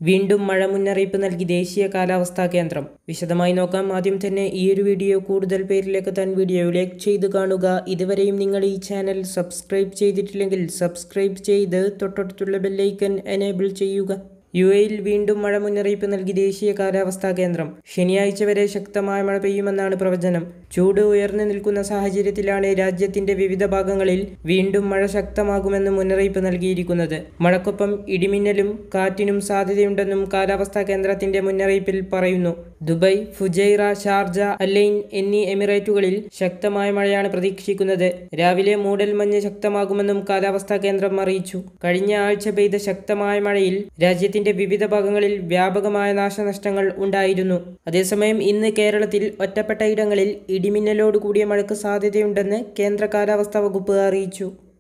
വീണ്ടും മഴ മുന്നറിയിപ്പ് നൽകി ദേശീയ കാലാവസ്ഥാ കേന്ദ്രം വിശദമായി നോക്കാം ആദ്യം തന്നെ ഈ ഒരു വീഡിയോ കൂടുതൽ പേരിലേക്ക് താൻ വീഡിയോ ലൈക്ക് ചെയ്ത് കാണുക ഇതുവരെയും നിങ്ങൾ ഈ ചാനൽ സബ്സ്ക്രൈബ് ചെയ്തിട്ടില്ലെങ്കിൽ സബ്സ്ക്രൈബ് ചെയ്ത് തൊട്ടടുത്തുള്ള ബെല്ലൈക്കൻ എനേബിൾ ചെയ്യുക യു എയിൽ വീണ്ടും മഴ മുന്നറിയിപ്പ് നൽകി ദേശീയ കാലാവസ്ഥാ കേന്ദ്രം ശനിയാഴ്ച വരെ ശക്തമായ മഴ പെയ്യുമെന്നാണ് പ്രവചനം ചൂട് ഉയർന്നു നിൽക്കുന്ന സാഹചര്യത്തിലാണ് രാജ്യത്തിന്റെ വിവിധ ഭാഗങ്ങളിൽ വീണ്ടും മഴ ശക്തമാകുമെന്ന് മുന്നറിയിപ്പ് നൽകിയിരിക്കുന്നത് മഴക്കൊപ്പം ഇടിമിന്നലും കാറ്റിനും സാധ്യതയുണ്ടെന്നും കാലാവസ്ഥാ കേന്ദ്രത്തിന്റെ മുന്നറിയിപ്പിൽ പറയുന്നു ദുബൈ ഫുജൈറ ഷാർജ അല്ലൈൻ എന്നീ എമിറേറ്റുകളിൽ ശക്തമായ മഴയാണ് പ്രതീക്ഷിക്കുന്നത് രാവിലെ മൂടൽമഞ്ഞ് ശക്തമാകുമെന്നും കാലാവസ്ഥാ കേന്ദ്രം അറിയിച്ചു കഴിഞ്ഞ ആഴ്ച പെയ്ത ശക്തമായ മഴയിൽ രാജ്യത്തിന്റെ വിവിധ ഭാഗങ്ങളിൽ വ്യാപകമായ നാശനഷ്ടങ്ങൾ ഉണ്ടായിരുന്നു അതേസമയം ഇന്ന് കേരളത്തിൽ ഒറ്റപ്പെട്ട ഇടങ്ങളിൽ ഇടിമിന്നലോട് കൂടിയ മഴയ്ക്ക് സാധ്യതയുണ്ടെന്ന് കേന്ദ്ര കാലാവസ്ഥാ വകുപ്പ് അറിയിച്ചു